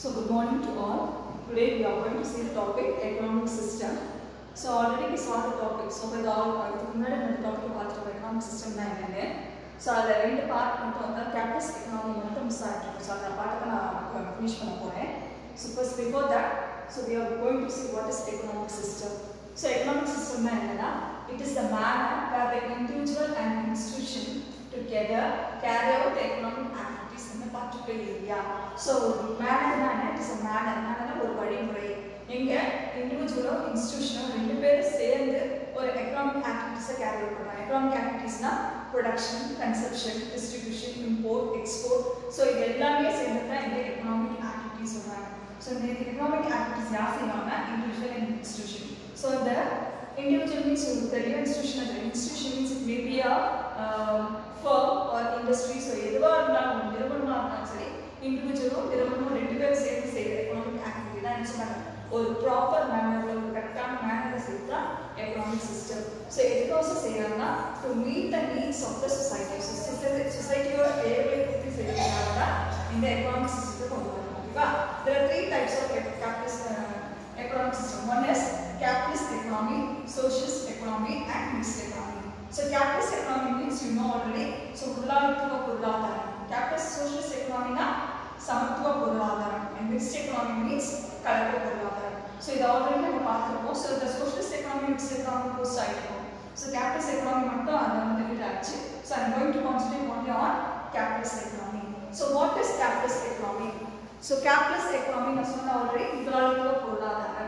So good morning to all. Today we are going to see the topic economic system. So already we saw the topic. So with all இதுக்கு முன்னாடி நம்ம topic பார்த்துருக்கோம் economic சிஸ்டம்னா என்னன்னு so அதில் ரெண்டு part மட்டும் வந்து capitals economy மட்டும் மிஸ் ஆகிட்டு ஸோ அந்த பார்ட்டை நான் ஃபினிஷ் பண்ண போகிறேன் so first before that so we are going to see what is economic system so எக்கனாமிக் சிஸ்டம்னா என்னன்னா it is the manner where the individual and institution together carry out economic activities in a particular area. So மேனர்னா என்ன it is a manner மேனர்னா ஒரு வழிமுறை எங்க இண்டிவிஜுவலோ இன்ஸ்டிடியூஷனோ ரெண்டு பேரும் சேர்ந்து ஒரு எக்கனாமிக் ஆக்டிவிட்டிஸை கேரி அவுட் பண்ணுறாங்க எக்கனாமிக் ஆக்டிவிட்டிஸ்னா production consumption distribution import export so இது எல்லாமே சேர்ந்து தான் இந்த எக்கனாமிக் ஆக்டிவிட்டிஸ் சொல்கிறாங்க ஸோ இந்த எக்கனாமிக் ஆக்டிவிட்டிஸ் யார் செய்வாங்கன்னா இண்டிவிஜுவல் அண்ட் இன்ஸ்டிடியூஷன் ஸோ இந்த இண்டிவிஜுவல் மீன்ஸ் உங்களுக்கு தெரியும் இன்ஸ்டிடியூஷன் அது institution means it maybe a firm or industry so எதுவாக இருந்தாலும் நிறுவனமாக இருந்தாலும் சரி இண்டிவிஜுவலும் நிறுவனமும் ரெண்டு பேரும் சேர்ந்து செய்கிற எக்கனாமிக் ஆக்டிவிட்டி தான் என்ன சொல்கிறாங்க ஒரு ப்ராப்பர் மேனரில் ஒரு கரெக்டான மேனரில் செய்து தான் எக்கனாமிக் சிஸ்டம் ஸோ எதுக்கோசம் செய்கிறாங்கன்னா to meet the needs of the society சொசைட்டியோட தேவையை பூர்த்தி செய்யறதுனால தான் இந்த எக்கனாமிக் சிஸ்டத்தை கொண்டு வரணும் ஓகேவா there are three types of capitalist uh, economic system one is capitalist economy socialist economy and mixed economy so capitalist economy means you know already so முதலாளித்துவ பொருளாதாரம் capitalist socialist economy னா சமத்துவ பொருளாதாரம் and mixed economy means கலப்பு பொருளாதாரம் so இது already நம்ம பார்த்திருப்போம் so the socialist economy mixed economy post ஆயிட்டோம் so capitalist economy மட்டும் அதை வந்து லிமிட் ஆச்சு so i'm going to concentrate only on capitalist economy so what is capitalist economy so capitalist economy நான் சொன்ன ஆல்ரெடி முதலாளித்துவ பொருளாதாரம்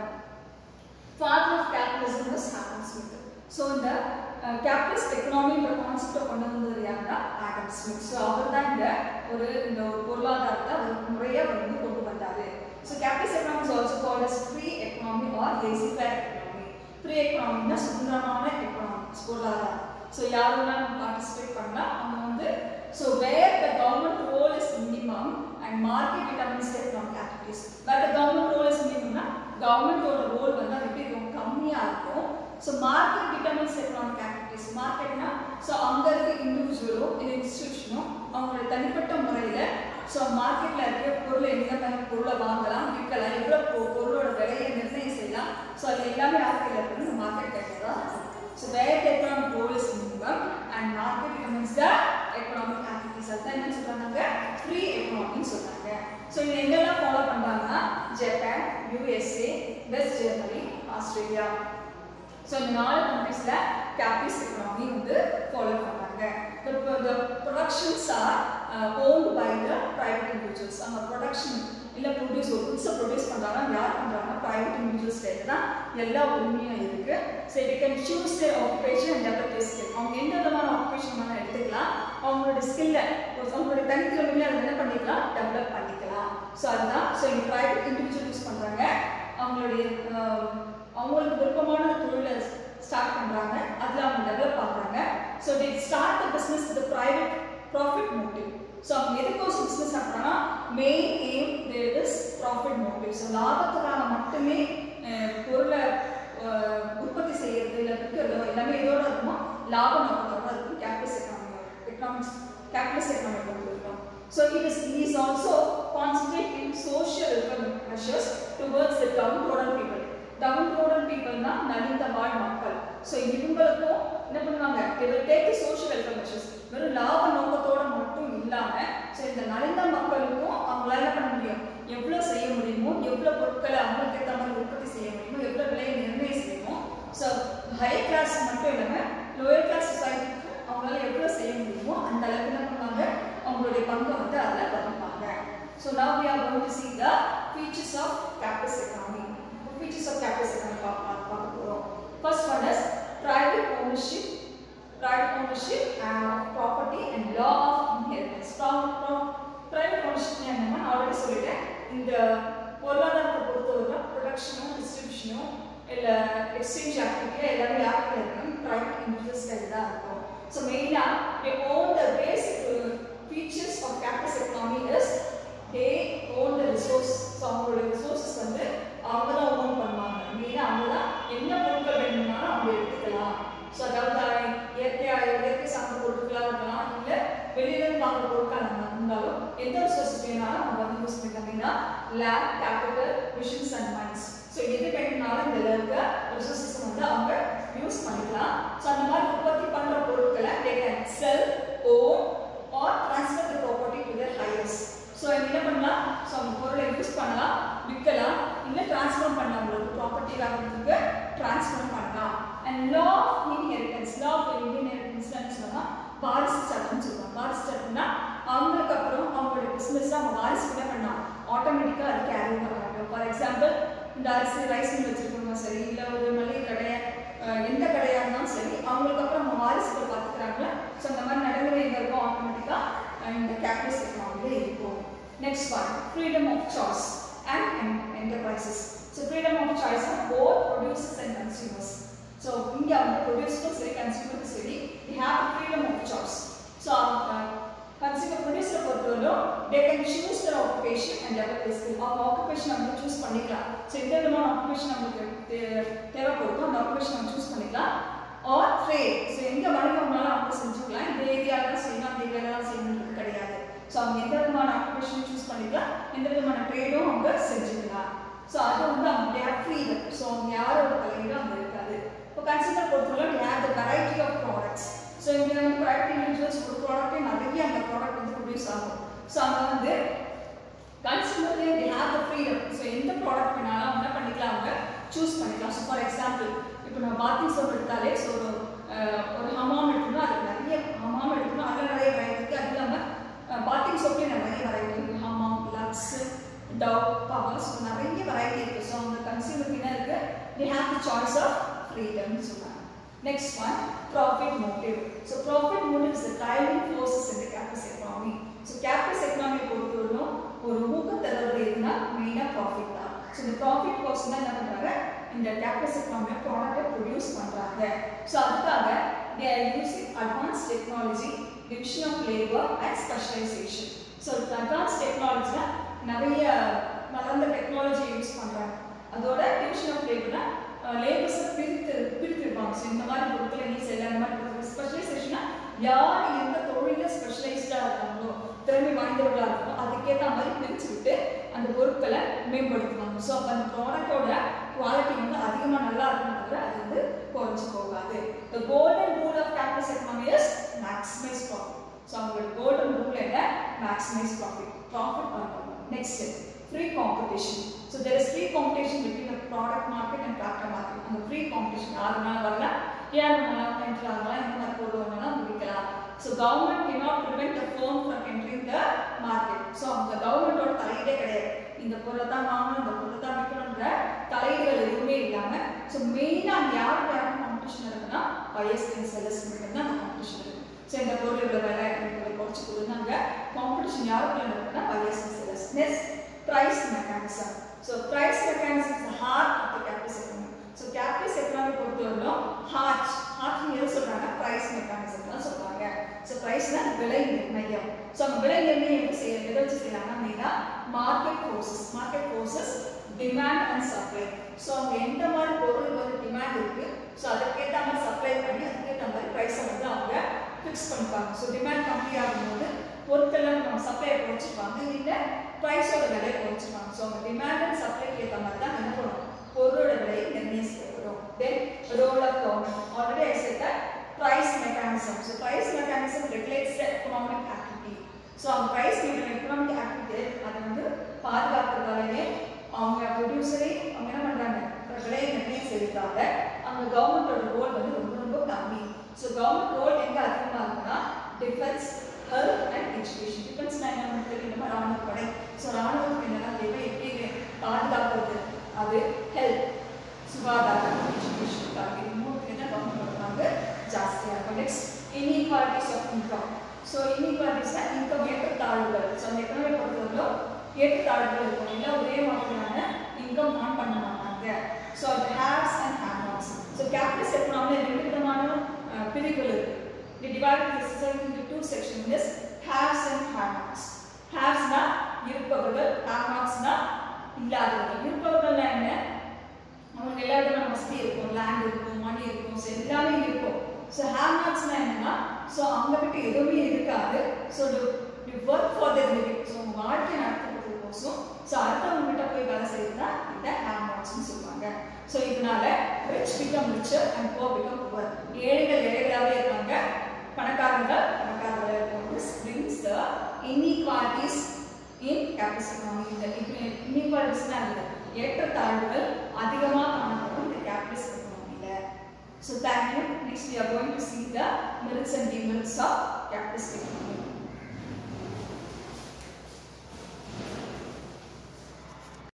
father of capitalism was Adam Smith so இந்த கேபிட்டலிஸ்ட் எக்கனாமின்ற கான்செப்டை கொண்டு வந்தது யாருன்னா ஆடம் ஸ்மித் ஸோ அவர் தான் இந்த ஒரு இந்த ஒரு பொருளாதாரத்தை அவர் முறையாக வந்து கொண்டு வந்தாரு so capitalist economy is also called as free economy or laissez faire economy free எக்கனாமினா சுதந்திரமான எக்கனாமிக்ஸ் பொருளாதாரம் ஸோ யாரெல்லாம் பார்ட்டிசிபேட் பண்ணலாம் அவங்க வந்து so where the government role is minimum and market determines the economic activities where the government role is மினிமம்னா கவர்மெண்ட்டோட role வந்து அது எப்படி ரொம்ப கம்மியாக இருக்கும் so market determines economic activities மார்க்கெட்னா ஸோ அங்கே இருக்க இண்டிவிஜுவலோ இல்லை இன்ஸ்டியூஷனோ அவங்களோட தனிப்பட்ட முறையில் ஸோ மார்க்கெட்டில் இருக்க பொருளை எந்த மாதிரி பொருளை வாங்கலாம் விற்கலாம் எவ்வளோ பொ- பொருளோட விலையை நிர்ணயம் செய்யலாம் ஸோ அது எல்லாமே யார் கையில் இருக்குன்னு மார்க்கெட் கையில் தான் so where the economic role is minimum and market determines the economic activities அதுதான் என்ன சொல்கிறாங்க ஃப்ரீ எக்கனாமின்னு சொல்கிறாங்க ஸோ இது எங்கெல்லாம் ஃபாலோ பண்ணுறாங்கன்னா Japan USA West Germany Australia so இந்த நாலு கண்ட்ரீஸில் கேபிட்டலிஸ்ட் எக்கனாமி வந்து ஃபாலோ பண்ணுறாங்க the productions are owned by the private individuals அவங்க ப்ரொடக்ஷன் இல்லை ப்ரொடியூஸ் ஒரு புதுசாக ப்ரொடியூஸ் பண்ணுறாங்கன்னா யார் பண்ணுறாங்கன்னா ப்ரைவேட் இண்டிவிஜுவல்ஸ் கையில் தான் எல்லா உரிமையும் இருக்குது so they can choose their occupation and develop their skill அவங்க எந்த விதமான ஆக்குபேஷன் வேணால் எடுத்துக்கலாம் அவங்களோட ஸ்கில்லை அவங்களோட தனித்திறமையில அதை என்ன பண்ணிக்கலாம் டெவலப் பண்ணிக்கலாம் ஸோ அதுதான் ஸோ இங்கே ப்ரைவேட் இண்டிவிஜுவல் யூஸ் பண்ணுறாங்க அவங்களுடைய அஹ், அவங்களுக்கு விருப்பமான தொழிலை ஸ்டார்ட் பண்ணுறாங்க அதில் அவங்க டெவலப் ஆகுறாங்க so they start the business with private profit motive so அவங்க எதுக்கோசம் பிஸ்னஸ் பண்ணுறாங்கன்னா main aim there is profit motive so லாபத்துக்காக மட்டுமே அஹ், பொருளை அஹ், உற்பத்தி செய்யறது இல்லை விற்கிறதோ எல்லாமே இதோட இருக்குமோ லாப நோக்கத்தோட இருக்கும் capitalist economy economics capitalist economy கொண்டு இருக்கும் so it is is also concentrate in social welfare measures towards the down trodden people down trodden பீப்புள்னா நலிந்த வாழ் மக்கள் ஸோ இவங்களுக்கும் என்ன பண்ணுவாங்க டேக் சோஷியல் வெல்ஃபேர் மெஷர்ஸ் வெறும் லாப நோக்கத்தோட மட்டும் இல்லாமல் ஸோ இந்த நலிந்த மக்களுக்கும் அவங்களால என்ன பண்ண முடியும் எவ்வளோ செய்ய முடியுமோ எவ்வளோ பொருட்களை அவங்களுக்கு ஏற்ற மாதிரி உற்பத்தி செய்ய முடியுமோ எவ்வளோ விலையை நிர்ணயம் செய்யணுமோ ஸோ ஹையர் கிளாஸ் மட்டும் இல்லாமல் லோயர் கிளாஸ் சொசைட்டிக்கு அவங்களால எவ்வளோ செய்ய முடியுமோ அந்த அளவுக்கு என்ன பண்ணுவாங்க அவங்களுடைய பங்கை வந்து அதில் வகிப்பாங்க so now we are going to see the features of capitalist economy features of capitalist economy பார்க்க பார்க்க போகிறோம் first one is private ownership private ownership and of property and law of inheritance Pro- pro- private ownership என்னன்னா நான் already சொல்லிட்டேன் இந்த பொருளாதாரத்தை பொறுத்தவரை ப்ரொடக்ஷனும் டிஸ்ட்ரிபியூஷனும் இல்லை எக்ஸ்சேஞ்ச் ஆக்டிவிட்டியோ எல்லாமே யாருக்கு இருக்கும் ப்ரைவேட் இண்டிவிஜுவல்ஸ் கையில் தான் இருக்கும் ஸோ மெயினாக they own the basic uh, features of capitalist economy is they own the resource so அவங்களோட ரிசோர்ஸஸ் வந்து அவங்க தான் ஓன் பண்ணுவாங்க மெயினாக அவங்க தான் என்ன பொருட்கள் வேணும்னாலும் அவங்க எடுத்துக்கலாம் ஸோ அதாவது இயற்கையாக இயற்கை சார்ந்த பொருட்களாக இருக்கலாம் இல்லை வெளியிலேருந்து வாங்குற பொருட்கள் இருந்தாலும் எந்த ரிசோர்ஸஸ் வேணாலும் அவங்க வந்து யூஸ் பண்ணிக்கலாம் lab capital machines and mines so எது வேணும்னாலும் இதில் இருக்க ரிசோர்ஸஸ் வந்து அவங்க யூஸ் பண்ணிக்கலாம் ஸோ அந்த மாதிரி உற்பத்தி பண்ணுற பொருட்களை they can sell own or transfer the property to their heirs so என்ன பண்ணலாம் ஸோ அவங்க பொருளை யூஸ் பண்ணலாம் விற்கலாம் இல்லை ட்ரான்ஸ்ஃபர் பண்ணலாம் உங்களுக்கு ப்ராப்பர்ட்டி ஆகிறதுக்கு ட்ரான்ஸ்ஃபர் பண்ணலாம் and law of inheritance law of இன்ஹெரிட்டன்ஸ்னு சொன்னால் வாரிசு சட்டம்னு சொல்லுவாங்க வாரிசு சட்டம்னா அவங்களுக்கு அப்புறம் அவங்களோட பிஸ்னஸ் அவங்க வாரிசு என்ன பண்ணலாம் ஆட்டோமேட்டிக்காக அது கேரி பண்ணுறாங்க ஃபார் எக்ஸாம்பிள் இந்த அரிசி ரைஸ் மில் வச்சுருக்கோங்க சரி இல்லை ஒரு மளிகை கடையை அஹ், எந்த கடையாக இருந்தாலும் சரி அவங்களுக்கு அப்புறம் அவங்க வாரிசுகள் பார்த்துக்கிறாங்களா ஸோ அந்த மாதிரி நடைமுறை எங்கே இருக்கும் ஆட்டோமேட்டிக்காக இந்த கேபிட்டல்ஸ் டெக்னாலஜி இருக்கும் next one freedom of choice and enterprises so freedom of choice both producers and consumers so இங்கே வந்து ப்ரொடியூசரும் சரி கன்சியூமருக்கும் சரி we have freedom of choice so consumer ப்ரொடியூசரை பொறுத்தவரையும் they can choose their occupation and develop skill அவங்க occupation அவங்க சூஸ் பண்ணிக்கலாம் ஸோ எந்த விதமான ஆக்குபேஷன் நம்மளுக்கு தே- தேவைப்படுதோ அந்த ஆக்குபேஷன் அவங்க சூஸ் பண்ணிக்கலாம் ஆர் ட்ரேட் ஸோ எங்கே வணிகம்னாலும் அவங்க செஞ்சுக்கலாம் இந்த ஏரியாவில் தான் செய்யணும் அந்த ஏரியாவில் தான் செய்யணுன்றது கிடையாது ஸோ அவங்க எந்த விதமான ஆக்குபேஷனும் சூஸ் பண்ணிக்கலாம் எந்த விதமான ட்ரேடும் அவங்க செஞ்சுக்கலாம் ஸோ அது வந்து அவங்க ஃப்ரீடம் ஸோ அவங்க யாரோட தலையீடும் அங்கே இருக்காது இப்போ கன்சிடர் பொறுத்தவரை we have the variety of products so இங்கே வந்து ப்ரைவேட் இண்டிவிஜுவல்ஸ் ஒரு ப்ராடக்ட்டே நிறைய அந்த ப்ராடக்ட் வந்து ப்ரொடியூஸ் ஆகும் ஸோ அவங்க வந்து கன்சியூமர்லேயே they have the freedom ஸோ எந்த ப்ராடக்ட் வேணாலும் அவங்க என்ன பண்ணிக்கலாம் அவங்க சூஸ் பண்ணிக்கலாம் ஸோ ஃபார் எக்ஸாம்பிள் இப்போ நம்ம பாத்திங் சோப் எடுத்தாலே ஸோ ஒரு அஹ், ஒரு ஹமாம் எடுக்கணும் அது நிறைய ஹமாம் எடுக்கணும் அதில் நிறைய வெரைட்டி இருக்குது அது இல்லாமல் பாத்திங் சோப்லேயே நிறைய வெரைட்டி இருக்குது Hamam Lux Dove Power so நிறைய வெரைட்டி இருக்குது ஸோ அவங்க கன்சியூமருக்கு என்ன இருக்குது they have the choice of freedom னு சொல்றாங்க Next one, profit motive. So profit motive is the driving forces in the capitalist economy. So capitalist economy பொறுத்தவரைக்கும் ஒரு ஊக்கம் தருவது எதுனா மெயினாக ப்ராஃபிட் தான் ஸோ இந்த ப்ராஃபிட் கோர்ஸ் தான் என்ன பண்ணுறாங்க இந்த capitalist economy ப்ராடக்ட்டை ப்ரொடியூஸ் பண்ணுறாங்க ஸோ அதுக்காக they are using advanced technology, division of labor and specialization. So advanced technology நிறைய வளர்ந்த டெக்னாலஜி யூஸ் பண்ணுறாங்க அதோட டிவிஷன் ஆஃப் லேபர்னா லேபர்ஸை பிரித்து பிரித்திருப்பாங்க ஸோ இந்த மாதிரி பொருட்களை நீ செய்யல அந்த மாதிரி பொருட்கள் ஸ்பெஷலைசேஷனா யார் எந்த தொழிலில் ஸ்பெஷலைஸ்டாக இருக்காங்களோ திறமை வாய்ந்தவர்களாக இருக்கோ அதுக்கேற்ற மாதிரி பிரித்து விட்டு அந்த பொருட்களை மேம்படுத்துவாங்க ஸோ அப்போ அந்த ப்ராடக்டோட குவாலிட்டி வந்து அதிகமாக நல்லா இருக்கணும் தவிர அது வந்து குறைஞ்சு போகாது the golden rule of capital economy is maximise profit so அவங்களோட கோல்டன் ரூல் என்ன மேக்ஸிமைஸ் ப்ராஃபிட் ப்ராஃபிட் பண்ணுவாங்க next free competition. So there is free competition between the product market and capital market. அந்த free competition யார் வேணாலும் வரலாம் யார் வேணாலும் enter ஆகலாம் இந்த மாதிரி பொருள் வேணாலும் அவங்க விற்கலாம் so government cannot prevent the firm from entering the market. So அவங்க கவர்மெண்டோட தலையீடே கிடையாது இந்த பொருளை தான் வாங்கணும் இந்த பொருளை தான் விற்கணுன்ற தலையீடுகள் எதுவுமே இல்லாமல் ஸோ மெயினாக அங்கே யாருக்கு யாரும் காம்படிஷன் இருக்குன்னா பையஸ் அண்ட் செல்லர்ஸ் மட்டும் தான் அந்த காம்படிஷன் இருக்கு ஸோ இந்த பொருள் இவ்வளோ விலை இவ்வளோ குறைச்சி கொடுங்க காம்படிஷன் யாருக்குள்ள இருக்குன்னா buyers and sellers next price mechanism. So price mechanism is the heart of the capitalist economy. So capitalist economy பொறுத்தவரைக்கும் heart, heart எது சொல்றாங்க price mechanism தான் சொல்றாங்க. So price தான் விலை நிர்ணயம். So அந்த விலை நிர்ணயம் எப்படி செய்ய எதை வச்சு செய்யலாம்னா மெயினா market forces, market forces demand and supply. So அவங்க எந்த மாதிரி பொருள் வந்து டிமாண்ட் இருக்கு ஸோ அதுக்கேற்ற மாதிரி சப்ளை பண்ணி அதுக்கேற்ற மாதிரி ப்ரைஸை வந்து அவங்க ஃபிக்ஸ் பண்ணிப்பாங்க ஸோ டிமாண்ட் கம்மி ஆகும்போது பொருட்களை நம்ம சப்ளையை குறைச்சிருப்பாங்க இல்லை ப்ரைஸோட விலையை குறைச்சிருப்பாங்க ஸோ அவங்க டிமாண்ட் அண்ட் சப்ளைக்கு ஏற்ற மாதிரி தான் என்ன பண்ணும் பொருளோட விலை நிர்ணயம் செய்யப்படும் then role of government already I set that price mechanism so price mechanism regulates the economic activity so அவங்க ப்ரைஸ் எக்கனாமிக் ஆக்டிவிட்டி அதை வந்து பாதுகாக்கிறதாலேயே அவங்க ப்ரொடியூசரே அவங்க என்ன பண்ணுறாங்க விலையை நிர்ணயம் செய்யறதால அவங்க கவர்மெண்டோட ரோல் வந்து ரொம்ப ரொம்ப கம்மி ஸோ கவர்மெண்ட் ரோல் எங்கே அதிகமாக இருக்குன்னா defence health and education defence என்ன பண்ணுறது நம்ம ராணுவ படை ஸோ ராணுவத்துக்கு என்னெல்லாம் தேவை எப்படி பாதுகாக்கிறது அது ஹெல்த் சுகாதாரம் எஜுகேஷனுக்காக இது மூணுக்கு என்ன கவர்மெண்ட் வந்து ஜாஸ்தியாக இருக்கும் next inequalities of income so இன்இக்வாலிட்டிஸ்னா இன்கம் ஏற்றத்தாழ்வுகள் ஸோ அந்த எக்கனாமி பொறுத்தவரைக்கும் ஏற்றத்தாழ்வுகள் இருக்கும் இல்லை ஒரே மாதிரியான இன்கம் ஆன் பண்ண மாட்டாங்க ஸோ அது haves and haves so capitalist எக்கனாமியில் ரெண்டு விதமான அஹ், பிரிவுகள் இருக்கு We divided the society into two sections. This haves and have-nots. Haves-னா இருப்பவர்கள் have-nots-னா இல்லாதவர்கள் இருப்பவர்கள்னா என்ன அவங்களுக்கு எல்லா விதமான வசதி இருக்கும் லேண்ட் இருக்கும் மணி இருக்கும் ஸோ எல்லாமே இருக்கும் ஸோ ஹேவ்-நாட்ஸ்னா என்னன்னா ஸோ அவங்க கிட்ட எதுவுமே இருக்காது so you work for the living so உங்க வாழ்க்கை நடத்துறதுக்கு போஸும் ஸோ அடுத்தவங்க கிட்ட போய் வேலை செய்யறது தான் இந்த ஹேண்ட் மார்க்ஸ்னு சொல்லுவாங்க ஸோ இதனால rich become richer and poor become poor ஏழைகள் ஏழைகளாகவே இருக்காங்க பணக்காரர்கள் பணக்காரர்களாக இருக்காங்க this brings the inequalities in capital economy இந்த இன்இக்வாலிட்டிஸ்லாம் இல்லை ஏற்றத்தாழ்வுகள் அதிகமாக காணப்படும் இந்த கேபிட்டல் எக்கானமியில் so thank you next we are going to see the merits and demerits of capitalist economy